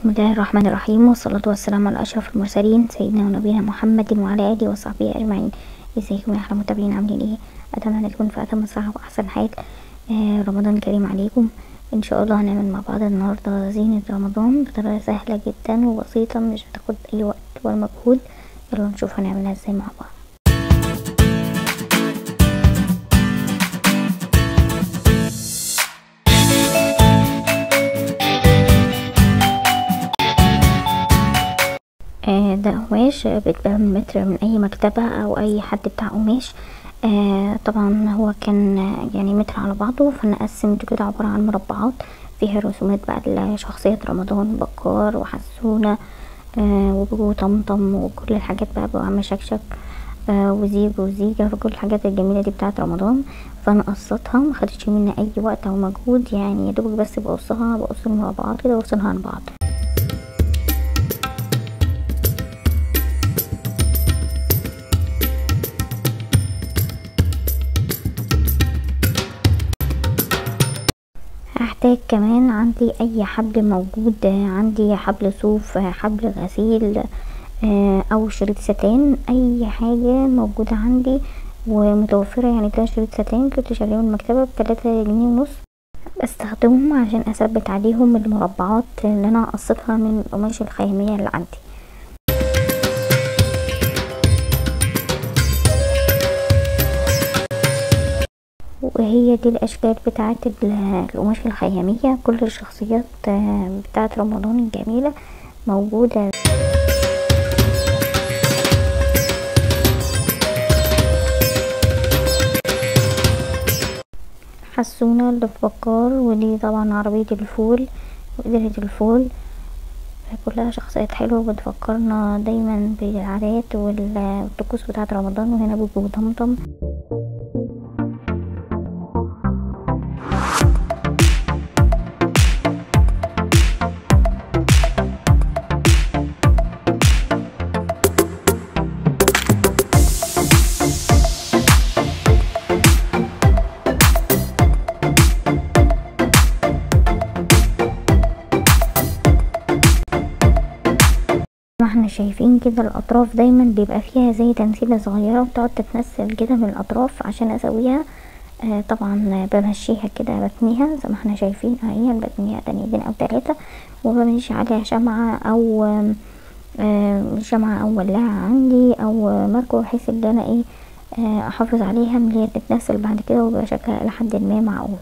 بسم الله الرحمن الرحيم والصلاة والسلام على أشرف المرسلين سيدنا ونبينا محمد وعلى آله وصحبه أجمعين ازيكم يا أحلى متابعين عاملين ايه أتمنى تكون في أتم الصحة وأحسن حال آه رمضان كريم عليكم إن شاء الله هنعمل مع بعض النهاردة زينة رمضان بطريقة سهلة جدا وبسيطة مش هتاخد أي وقت ولا مجهود يلا نشوف هنعملها ازاي مع بعض آه ده قماش بيتباع من متر من اي مكتبة او اي حد بتاع قماش آه طبعا هو كان يعني متر على بعضه فانا قسمته كده عبارة عن مربعات فيها رسومات بقى لشخصية رمضان بكار وحسونة آه وطمطم وكل الحاجات بقى بعم شكشك آه وزيج وزيجة فكل الحاجات الجميلة دي بتاعت رمضان فانا قصتها مخدتش مني اي وقت او مجهود يعني يدوبك بس بقصها بقص المربعات كده وافصلها عن بعض هحتاج كمان عندي اي حبل موجود عندي حبل صوف حبل غسيل او شريط ستان اي حاجة موجودة عندي ومتوفرة يعني ده شريط ستان كنت شاريهم المكتبة بتلاتة جنيه ونص بستخدمهم عشان اثبت عليهم المربعات اللي انا قصيتها من القماش الخيامية اللي عندي وهي دي الاشكال بتاعت القماش الخيامية كل الشخصيات بتاعت رمضان الجميلة موجودة حسونة اللي في بكار ودي طبعا عربية الفول وقدرة الفول كلها شخصيات حلوة بتفكرنا دايما بالعادات والطقوس بتاعت رمضان وهنا بيبقوا طمطم ما احنا شايفين كده الاطراف دايما بيبقى فيها زي تنسيلة صغيرة وتقعد تتنسل كده من الاطراف عشان اسويها آه طبعا بمشيها كده بتنيها زي ما احنا شايفين اهي بتنيها تانيتين او تلاتة وبمشي عليها شمعة او آه شمعة او ولاعة عندي او ماركو بحيث ان انا ايه آه احافظ عليها من اللي هي تتنسل بعد كده ويبقى شكلها لحد ما معقول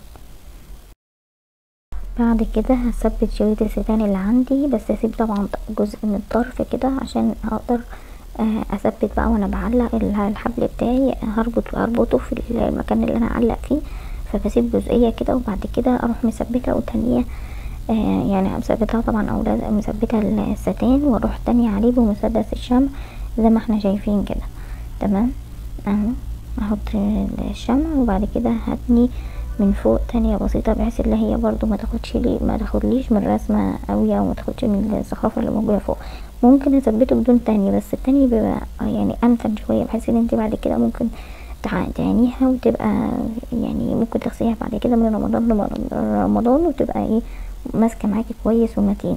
بعد كده هثبت شريط الستان اللي عندي بس اسيب طبعا جزء من الطرف كده عشان اقدر اثبت بقى وانا بعلق الحبل بتاعي هربط اربطه في المكان اللي انا اعلق فيه فبسيب جزئية كده وبعد كده اروح مثبتة وتانية آه يعني مثبتها طبعا او مثبتة الستان واروح تانية عليه بمسدس الشمع زي ما احنا شايفين كده تمام اهو احط الشمع وبعد كده هتني من فوق تانية بسيطة بحيث ان هي برضو ما تاخدش لي ما تاخدليش من الرسمة قوي او ما تاخدش من الزخرفة اللي موجودة فوق ممكن اثبته بدون تاني بس التاني بيبقى يعني امتن شوية بحيث ان انت بعد كده ممكن تعانيها وتبقى يعني ممكن تغسليها بعد كده من رمضان لرمضان وتبقى ايه ماسكة معاكي كويس ومتين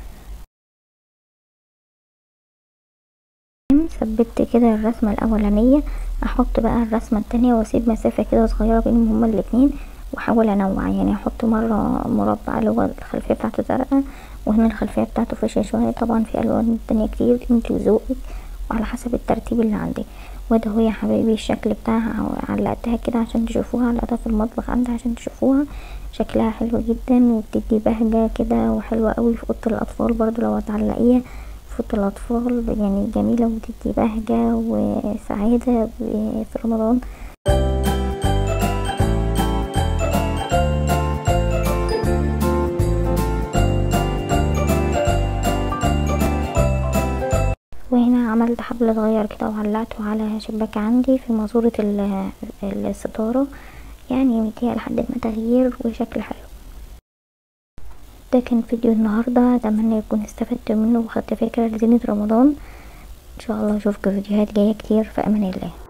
ثبت كده الرسمة الاولانية احط بقى الرسمة التانية واسيب مسافة كده صغيرة بينهم هما الاتنين واحاول انوع يعني احط مرة مربع اللي هو الخلفية بتاعته زرقاء وهنا الخلفية بتاعته فاشية شوية طبعا في الوان تانية كتير انت وذوقك وعلى حسب الترتيب اللي عندي وده هو يا حبايبي الشكل بتاعها علقتها كده عشان تشوفوها علقتها في المطبخ عندي عشان تشوفوها شكلها حلو جدا وبتدي بهجة كده وحلوة قوي في اوضة الاطفال برضو لو هتعلقيها في اوضة الاطفال يعني جميلة وبتدي بهجة وسعادة في رمضان وهنا عملت حبل صغير كده وعلقته على شباك عندي في ماسورة الستارة يعني مديها لحد ما تغيير وشكل حلو ده كان فيديو النهاردة اتمنى يكون استفدت منه وخدت فكرة لزينة رمضان ان شاء الله اشوفكم فيديوهات جاية كتير في امان الله